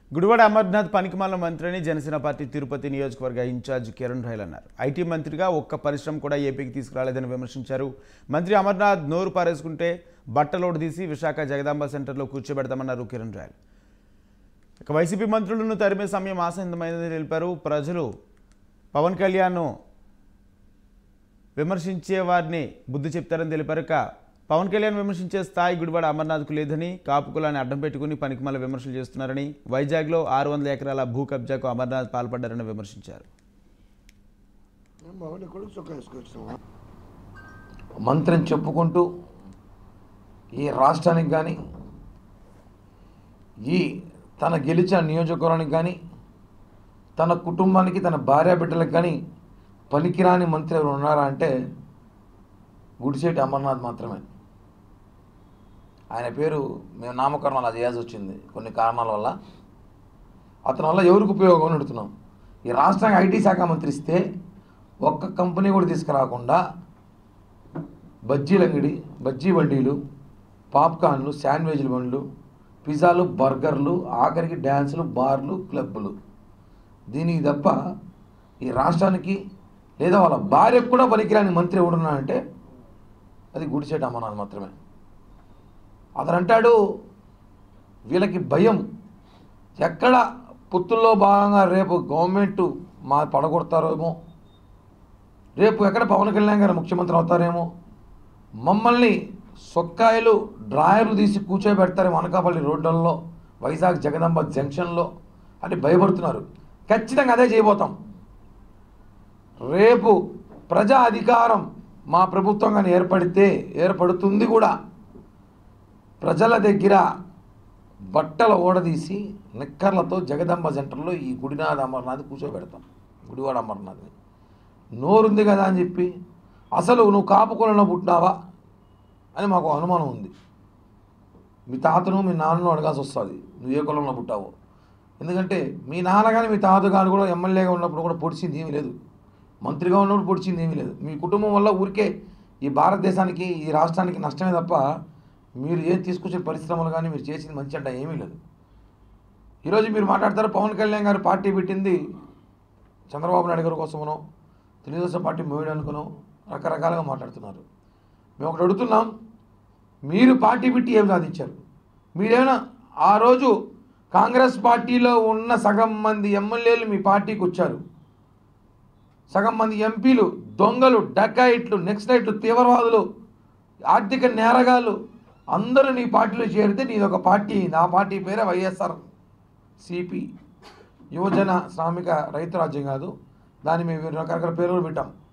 గుడివాడ అమర్నాథ్ పనికిమాల మంత్రిని జనసేన పార్టీ తిరుపతి నియోజకవర్గ ఇన్ఛార్జ్ కిరణ్ రాయల్ అన్నారు ఐటీ మంత్రిగా ఒక్క పరిశ్రమ కూడా ఏపీకి తీసుకురాలేదని విమర్శించారు మంత్రి అమర్నాథ్ నోరు పారేసుకుంటే బట్టలోడు తీసి విశాఖ జగదాంబ సెంటర్లో కూర్చోబెడతామన్నారు కిరణ్ రాయల్ ఇక వైసీపీ మంత్రులను తరిమే సమయం ఆసన్నమైందని తెలిపారు ప్రజలు పవన్ కళ్యాణ్ను విమర్శించే వారిని బుద్ధి చెప్తారని తెలిపారు ఇక పవన్ కళ్యాణ్ విమర్శించే స్థాయి గుడివాడ అమర్నాథ్కు లేదని కాపు కులాన్ని అడ్డం పెట్టుకుని పనికిమాల విమర్శలు చేస్తున్నారని వైజాగ్లో ఆరు వందల ఎకరాల భూ కబ్జాకు అమర్నాథ్ పాల్పడ్డారని విమర్శించారు బాగుండే కొడుకు చొక్కా వేసుకొచ్చినావా మంత్రిని చెప్పుకుంటూ ఈ రాష్ట్రానికి కానీ ఈ తన గెలిచిన నియోజకవర్గానికి కానీ తన కుటుంబానికి తన భార్య బిడ్డలకు కానీ పనికిరాని మంత్రి ఎవరు ఉన్నారా అంటే గుడిసేటి అమర్నాథ్ మాత్రమే ఆయన పేరు మేము నామకరణం అలా చేయాల్సి వచ్చింది కొన్ని కారణాల వల్ల అతని వల్ల ఎవరికి ఉపయోగం అని అడుగుతున్నాం ఈ రాష్ట్రానికి ఐటీ శాఖ మంత్రి ఇస్తే ఒక్క కంపెనీ కూడా తీసుకురాకుండా బజ్జీల అంగడి బజ్జీ బండీలు పాప్కార్న్లు శాండ్విచ్ల బండ్లు పిజ్జాలు బర్గర్లు ఆఖరికి డ్యాన్సులు బార్లు క్లబ్బులు దీనికి తప్ప ఈ రాష్ట్రానికి లేదా వాళ్ళ భార్యకు కూడా పనికిరాని మంత్రి ఎవడున్నాడంటే అది గుడిసేట అమ్మనాథ్ మాత్రమే అతను అంటాడు వీళ్ళకి భయం ఎక్కడ పుత్తుల్లో భాగంగా రేపు గవర్నమెంట్ మా పడగొడతారేమో రేపు ఎక్కడ పవన్ కళ్యాణ్ గారు ముఖ్యమంత్రి అవుతారేమో మమ్మల్ని సొక్కాయలు డ్రాయర్లు తీసి కూర్చోబెడతారేమో అనకాపల్లి రోడ్లలో వైజాగ్ జగదంబ జంక్షన్లో అని భయపడుతున్నారు ఖచ్చితంగా అదే చేయబోతాం రేపు ప్రజా అధికారం మా ప్రభుత్వం కానీ ఏర్పడితే ఏర్పడుతుంది కూడా ప్రజల దగ్గర బట్టల ఓడదీసి నిక్కర్లతో జగదంబ సెంటర్లో ఈ గుడినాథ అమర్నాథ్ కూర్చోబెడతాం గుడివాడ అమర్నాథ్ని నోరుంది కదా అని చెప్పి అసలు నువ్వు కాపుకులలో పుట్టినావా అని మాకు అనుమానం ఉంది మీ తాతను మీ నాన్నను అడగాల్సి వస్తుంది నువ్వు ఏ కులంలో పుట్టావో ఎందుకంటే మీ నాన్న కానీ మీ తాత కానీ కూడా ఎమ్మెల్యేగా ఉన్నప్పుడు కూడా పొడిచింది ఏమీ లేదు మంత్రిగా ఉన్నప్పుడు పొడిచింది ఏమీ లేదు మీ కుటుంబం వల్ల ఊరికే ఈ భారతదేశానికి ఈ రాష్ట్రానికి నష్టమే తప్ప మీరు ఏం తీసుకొచ్చే పరిశ్రమలు కానీ మీరు చేసింది మంచి అంటే ఏమీ లేదు ఈరోజు మీరు మాట్లాడతారు పవన్ కళ్యాణ్ గారు పార్టీ పెట్టింది చంద్రబాబు నాయుడు గారి కోసమనో తెలుగుదేశం పార్టీ మోయడానికనో రకరకాలుగా మాట్లాడుతున్నారు మేము ఒకటి అడుగుతున్నాం మీరు పార్టీ పెట్టి ఏం సాధించారు మీరేమైనా ఆ రోజు కాంగ్రెస్ పార్టీలో ఉన్న సగం మంది ఎమ్మెల్యేలు మీ పార్టీకి వచ్చారు సగం మంది ఎంపీలు దొంగలు డకాయిట్లు నెక్స్టైట్లు తీవ్రవాదులు ఆర్థిక నేరగాళ్ళు అందరూ నీ పార్టీలో చేరితే నీది ఒక పార్టీ అయింది ఆ పార్టీ పేరే వైఎస్ఆర్ సిపి యువజన శ్రామిక రైతు రాజ్యం కాదు దాన్ని మేము రకరకాల పేర్లు పెట్టాం